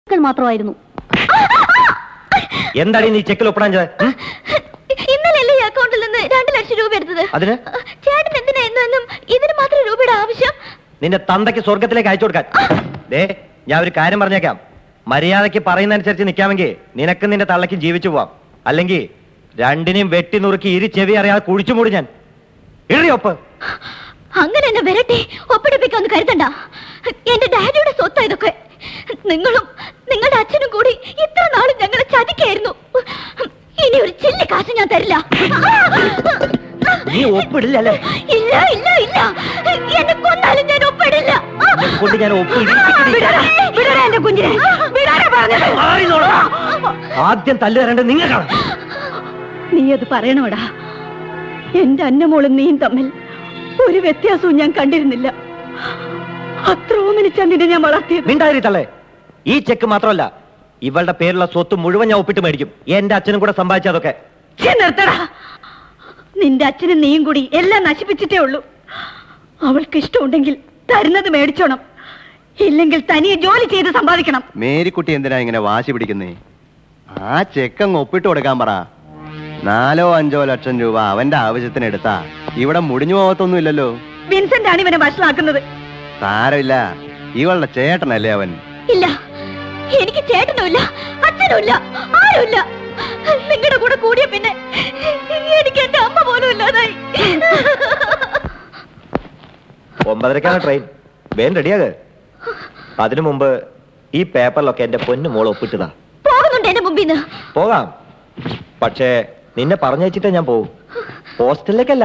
മക്കൾ മാത്രമായിരുന്നു എന്താണ് നീ ചെക്കിൽ ഒപ്പിടാൻ ചെയ്തത് ഉം? ഇന്നലെയല്ലേ ഈ അക്കൗണ്ടിൽ നിന്ന് രണ്ട് ലക്ഷം രൂപ എടുത്തത് അതിന് ചേട്ടൻ എന്തിനാ എന്നും ഇതിന് മാത്രം രൂപയുടെ ആവശ്യം നിന്റെ തന്തയ്ക്ക് സ്വർഗത്തിലേക്ക് അയച്ചു കൊടുക്കാൻ ദേ ഞാൻ ഒരു കാര്യം പറഞ്ഞേക്കാം മര്യാദയ്ക്ക് പറയുന്നതനുസരിച്ച് നിൽക്കാമെങ്കിൽ നിനക്കും നിന്റെ തള്ളയ്ക്കും ജീവിച്ചു പോവാം അല്ലെങ്കിൽ രണ്ടിനെയും വെട്ടി നുറുക്കി ഇരു ചെവി അറിയാതെ കുഴിച്ചു മൂടി ഞാൻ ഇഴി ഒപ്പ് അങ്ങനെ എന്നെ വരട്ടെ ഒപ്പിടിപ്പിക്കാന്ന് കരുതണ്ട എന്റെ ഡാഡിയുടെ സ്വത്താ ഇതൊക്കെ നിങ്ങളും നിങ്ങളുടെ അച്ഛനും കൂടി ഇത്ര നാളും ഞങ്ങളെ ചതിക്കായിരുന്നു ഇനി ഒരു ചില്ലി കാശ് ഞാൻ തരില്ല നീ ഒപ്പിടില്ലല്ലേ ഇല്ല ഇല്ല ഇല്ല എന്നെ കൊന്നാലും ഞാൻ ഒപ്പിടില്ല നിന്നെ കൊണ്ട് ഞാൻ ഒപ്പ് ഇടിപ്പിക്കടി. വിടടാ എന്റെ കുഞ്ഞിനെ വിടാനാ പറഞ്ഞത് മാറി നോടാ. ആദ്യം തല്ല് തരേണ്ടത് നിങ്ങൾക്കാണ് നീ അത് പറയണോടാ എന്റെ അന്നമോളും നീയും തമ്മിൽ ഒരു വ്യത്യാസവും ഞാൻ കണ്ടിരുന്നില്ല അത്ര ഓമനിച്ചാ നിന്നെ ഞാൻ വളർത്തിയത് മിണ്ടാതിരി തള്ളേ ഈ ചെക്ക് മാത്രമല്ല ഇവളുടെ പേരുള്ള സ്വത്ത് മുഴുവൻ ഞാൻ ഒപ്പിട്ട് മേടിക്കും എന്റെ അച്ഛനും കൂടെ സമ്പാദിച്ചതൊക്കെ ഛെ, നിർത്തടാ നിന്റെ അച്ഛനും നീയും കൂടി എല്ലാം നശിപ്പിച്ചിട്ടേ ഉള്ളൂ അവൾക്ക് ഇഷ്ടമുണ്ടെങ്കിൽ തരുന്നത് മേടിച്ചോണം ഇല്ലെങ്കിൽ തനിയെ ജോലി ചെയ്ത് സമ്പാദിക്കണം മേരിക്കുട്ടി എന്തിനാ ഇങ്ങനെ വാശി പിടിക്കുന്നേ ആ ചെക്കങ്ങ് ഒപ്പിട്ട് കൊടുക്കാൻ പറ നാലോ അഞ്ചോ ലക്ഷം രൂപ അവന്റെ ആവശ്യത്തിന് എടുത്താ ഇവിടെ മുടിഞ്ഞു പോകത്തൊന്നും ഇല്ലല്ലോ വിൻസെന്റ് ആണ് ഇവനെ വഷളാക്കുന്നത് സാരമില്ല ഇവളുടെ ചേട്ടനല്ലേ അവൻ ഇല്ല എനിക്ക് ചേട്ടനുമില്ല അച്ഛനുമില്ല ആരുമില്ല നിങ്ങളുടെ കൂടെ കൂടിയ പിന്നെ എനിക്ക് എന്റെ അമ്മ പോലും ഇല്ലാതായി ഒമ്പതരക്കാണ് ട്രെയിൻ വേഗം റെഡിയാക അതിനു മുമ്പ് ഈ പേപ്പറിലൊക്കെ എന്റെ പൊന്നു മോൾ ഒപ്പിട്ടതാ പോകുന്നുണ്ട് എന്റെ മുമ്പിൽ നിന്ന് പോകാം പക്ഷേ നിന്നെ പറഞ്ഞയച്ചിട്ടേ ഞാൻ പോവും ഹോസ്റ്റലിലേക്കല്ല